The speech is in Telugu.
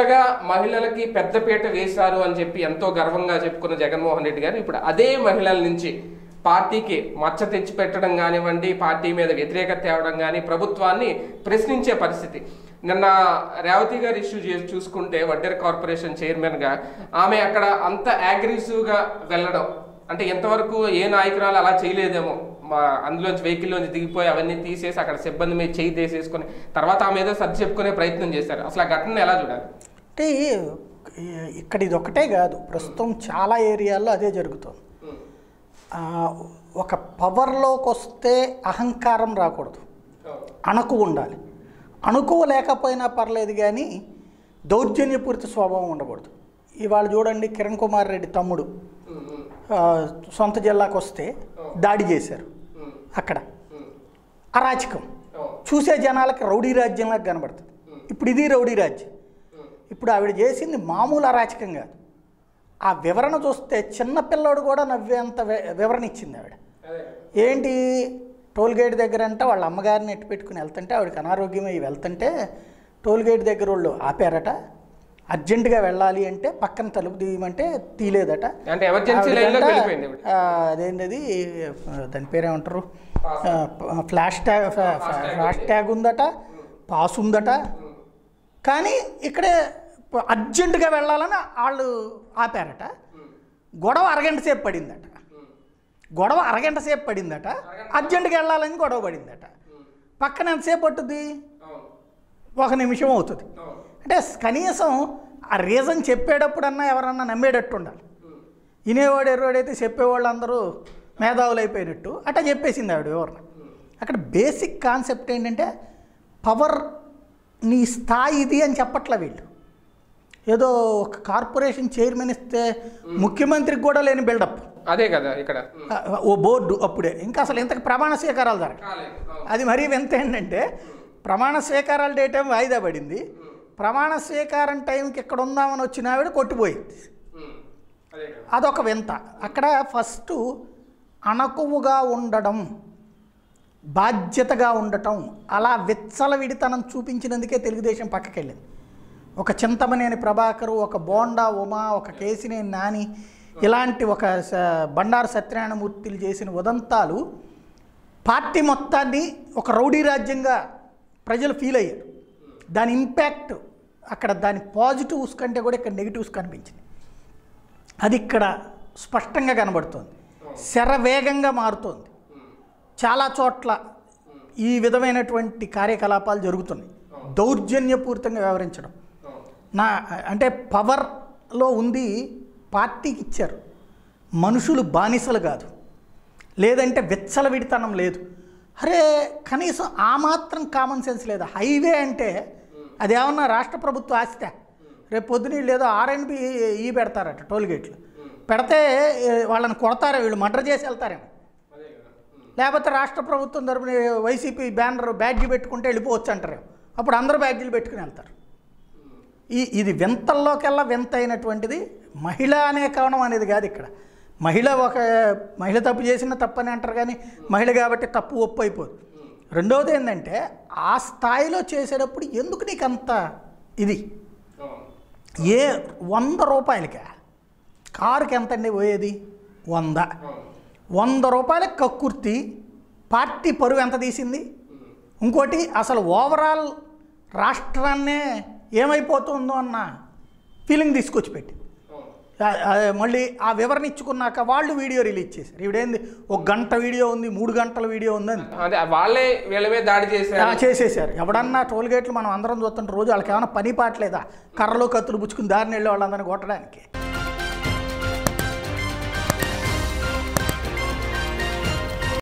కొత్తగా మహిళలకి పెద్దపీట వేశారు అని చెప్పి ఎంతో గర్వంగా చెప్పుకున్న జగన్మోహన్ రెడ్డి గారు ఇప్పుడు అదే మహిళల నుంచి పార్టీకి మచ్చ తెచ్చిపెట్టడం కానివ్వండి పార్టీ మీద వ్యతిరేకత తేవడం కానీ ప్రభుత్వాన్ని ప్రశ్నించే పరిస్థితి నిన్న రేవతి గారు ఇష్యూ చేసి చూసుకుంటే వడ్డెర కార్పొరేషన్ చైర్మన్గా ఆమె అక్కడ అంత అగ్రెసివ్గా వెళ్ళడం అంటే ఎంతవరకు ఏ నాయకురాలు అలా చేయలేదేమో మా అందులోంచి వెహికల్లోంచి దిగిపోయి అవన్నీ తీసేసి అక్కడ సిబ్బంది మీద చేయి తీసేసుకొని తర్వాత ఆమె ఏదో సర్ది చెప్పుకునే ప్రయత్నం చేశారు అసలు ఆ ఘటన ఎలా చూడాలి అంటే ఈ- ఇక్కడ ఇది ఒకటే కాదు ప్రస్తుతం చాలా ఏరియాల్లో అదే జరుగుతుంది ఆ, ఒక పవర్లోకి వస్తే అహంకారం రాకూడదు అణకు ఉండాలి అణుకువ లేకపోయినా పర్లేదు కానీ దౌర్జన్యపూరిత స్వభావం ఉండకూడదు ఇవాళ చూడండి కిరణ్ కుమార్ రెడ్డి తమ్ముడు ఆ, సొంత జిల్లాకు వస్తే దాడి చేశారు అక్కడ అరాచకం చూసే జనాలకి రౌడీ రాజ్యంలాగా కనబడుతుంది ఇప్పుడు ఇది రౌడీ రాజ్యం ఇప్పుడు ఆవిడ చేసింది మామూలు అరాచకం కాదు ఆ వివరణ చూస్తే చిన్న పిల్లోడు కూడా నవ్వేంత వి- వివరణ ఇచ్చింది ఆవిడ ఏంటి టోల్ గేట్ దగ్గర అంటే వాళ్ళ అమ్మగారిని ఎట్టు పెట్టుకుని వెళ్తుంటే ఆవిడకి అనారోగ్యం అయ్యి వెళ్తుంటే టోల్ గేట్ దగ్గర వాళ్ళు ఆపారట అర్జెంటుగా వెళ్ళాలి అంటే పక్కన తలుపు తీయమంటే తీయలేదట అంటే ఎమర్జెన్సీ లైన్లోకి ఆవిడకంట, వెళ్ళిపోయింది ఆవిడ. ఆ, అదేంటది ఆ, దాని పేరేమంటారు ఆ, ప- ఫ్లాష్ ట్యాగ్ ఫ్లా- ఫ్లాష్ ట్యాగ్ ఉందట పాస్ ఉందట కానీ ఇక్కడే ప- అర్జెంటుగా వెళ్ళాలని వాళ్ళు ఆపారట గొడవ అరగంట సేపు పడిందట గొడవ అరగంట సేపు పడిందట అర్జెంటుగా వెళ్ళాలని గొడవ పడిందట పక్కన ఎంతసేపు పట్టుద్ది ఒక నిమిషం అవుతుంది అంటే కనీసం ఆ రీజన్ చెప్పేటప్పుడన్నా ఎవరన్నా నమ్మేటట్టు ఉండాలి వినేవాడు ఎర్రోడైతే చెప్పేవాళ్ళు అందరూ మేధావులు అయిపోయినట్టు అట్లా చెప్పేసింది ఆవిడ వివరణ అక్కడ బేసిక్ కాన్సెప్ట్ ఏంటంటే పవర్ నీ స్థాయి ఇది అని చెప్పట్ల వీళ్ళు ఏదో ఒక కార్పొరేషన్ చైర్మన్ ఇస్తే ముఖ్యమంత్రికి కూడా లేని బిల్డప్ అదే కదా ఇక్కడ ఓ బోర్డు అప్పుడే ఇంకా అసలు ఇంతకు ప్రమాణ స్వీకారాలు జరగదు అది మరీ వింత ఏంటంటే ప్రమాణ స్వీకారాల డేట్ ఏమో వాయిదా పడింది ప్రమాణ స్వీకారం టైంకి ఇక్కడ ఉందామని వచ్చిన ఆవిడ కొట్టిపోయింది అదే కదా అదొక వింత అక్కడ ఫస్ట్ అణకువుగా ఉండడం బాధ్యతగా ఉండటం అలా విచ్చలవిడితనం చూపించినందుకే తెలుగుదేశం పక్కకెళ్ళింది ఒక చింతమనేని ప్రభాకరు ఒక బోండా ఉమా ఒక కేసినేని నాని ఇలాంటి ఒక స- బండారు సత్యనారాయణమూర్తిలు చేసిన ఉదంతాలు పార్టీ మొత్తాన్ని ఒక రౌడీ రాజ్యంగా ప్రజలు ఫీల్ అయ్యారు దాని ఇంపాక్ట్ అక్కడ దాని పాజిటివ్స్ కంటే కూడా ఇక్కడ నెగిటివ్స్ కనిపించింది అది ఇక్కడ స్పష్టంగా కనబడుతోంది శరవేగంగా మారుతోంది చాలా చోట్ల ఈ విధమైనటువంటి కార్యకలాపాలు జరుగుతున్నాయి దౌర్జన్యపూరితంగా వ్యవహరించడం నా అంటే పవర్లో ఉంది పార్టీకి ఇచ్చారు మనుషులు బానిసలు కాదు లేదంటే విచ్చలవిడితనం లేదు అరే కనీసం ఆ మాత్రం కామన్ సెన్స్ లేదా హైవే అంటే అదేమన్నా రాష్ట్ర ప్రభుత్వ ఆస్తి రేపు పొద్దున వీళ్ళు ఏదో ఆర్ఎన్బి ఈ పెడతారట టోల్ గేట్లు పెడితే ఏ, వాళ్ళని కొడతారా వీళ్ళు మర్డర్ చేసి వెళ్తారేమో లేకపోతే రాష్ట్ర ప్రభుత్వం తరపున వైసీపీ బ్యానర్ బ్యాడ్జీ పెట్టుకుంటే వెళ్ళిపోవచ్చు అంటారు అప్పుడు అందరూ బ్యాడ్జీలు పెట్టుకుని వెళ్తారు ఈ ఇది వింతల్లోకెల్లా వింత అయినటువంటిది మహిళ అనే కారణం అనేది కాదు ఇక్కడ మహిళ ఒక మహిళ తప్పు చేసిన తప్పని అంటారు కానీ మహిళ కాబట్టి తప్పు ఒప్పు అయిపోదు రెండవది ఏంటంటే ఆ స్థాయిలో చేసేటప్పుడు ఎందుకు నీకు అంత ఇది ఏ వంద రూపాయలకా కారుకి ఎంత అండి పోయేది వంద వంద రూపాయల కక్కుర్తి పార్టీ పరువు ఎంత తీసింది ఇంకోటి అసలు ఓవరాల్ రాష్ట్రాన్నే ఏమైపోతుందో అన్న ఫీలింగ్ తీసుకొచ్చి పెట్టి ఆ- ఆ మళ్ళీ ఆ వివరణ ఇచ్చుకున్నాక వాళ్ళు వీడియో రిలీజ్ చేశారు ఇవిడేంది ఒక గంట వీడియో ఉంది మూడు గంటల వీడియో ఉందని అదే వాళ్ళే వీళ్ళ మీద దాడి ఆ, చేశారు చేసేసారు ఎవడన్నా టోల్ గేట్లు మనం అందరం చూస్తుంటే రోజు వాళ్ళకి ఏమైనా పని పాటలేదా కర్రలు కత్తులు పుచ్చుకుని దారిని వెళ్ళే వాళ్ళందరినీ కొట్టడానికి